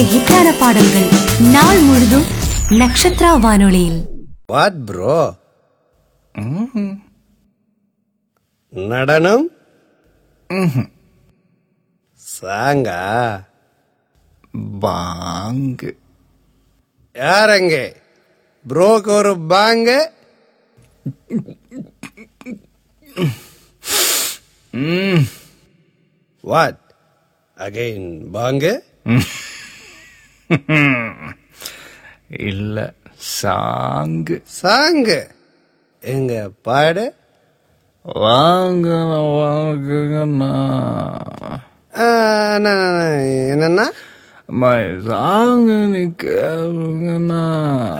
ஹிட்டான பாடல்கள் நாள் முழுதும் நட்சத்திரா வானொலியில் வாட் ப்ரோ நடனம் சாங்கா பாங்கு யாரங்க ப்ரோக்கு ஒரு பாங்க வாட் அகைன் பாங்க இல்ல சாங்கு சாங்கு எங்க பாடு வாங்க வாங்குங்கண்ணா ஆ, என்ன- என்னன்னா சாங்கு நீ கேளுங்கண்ணா